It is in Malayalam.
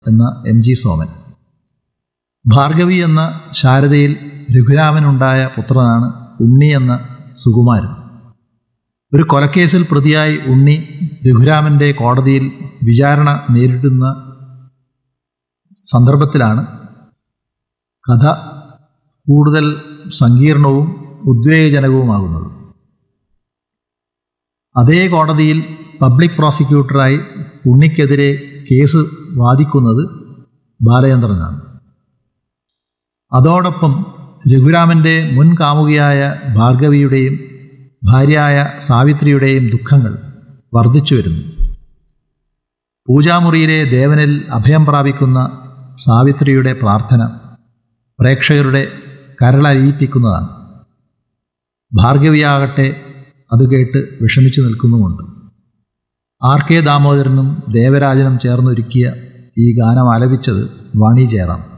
എന്ന എം ജി സോമൻ ഭാർഗവി എന്ന ശാരദയിൽ രഘുരാമനുണ്ടായ പുത്രനാണ് ഉണ്ണി എന്ന സുകുമാരൻ ഒരു കൊലക്കേസിൽ പ്രതിയായി ഉണ്ണി രഘുരാമൻ്റെ കോടതിയിൽ വിചാരണ നേരിടുന്ന സന്ദർഭത്തിലാണ് കഥ കൂടുതൽ സങ്കീർണവും ഉദ്വേഗജനകവുമാകുന്നത് അതേ കോടതിയിൽ പബ്ലിക് പ്രോസിക്യൂട്ടറായി ഉണ്ണിക്കെതിരെ കേസ് വാദിക്കുന്നത് ബാലചന്ദ്രനാണ് അതോടൊപ്പം രഘുരാമൻ്റെ മുൻ കാമുകിയായ ഭാർഗവിയുടെയും ഭാര്യയായ സാവിത്രിയുടെയും ദുഃഖങ്ങൾ വർദ്ധിച്ചു വരുന്നു പൂജാമുറിയിലെ ദേവനിൽ അഭയം പ്രാപിക്കുന്ന സാവിത്രിയുടെ പ്രാർത്ഥന പ്രേക്ഷകരുടെ കരളലിയിപ്പിക്കുന്നതാണ് ഭാർഗവിയാകട്ടെ അത് കേട്ട് വിഷമിച്ചു നിൽക്കുന്നുമുണ്ട് ആർ കെ ദാമോദരനും ദേവരാജനും ചേർന്നൊരുക്കിയ ഈ ഗാനം ആലപിച്ചത് വാണി ജയറാം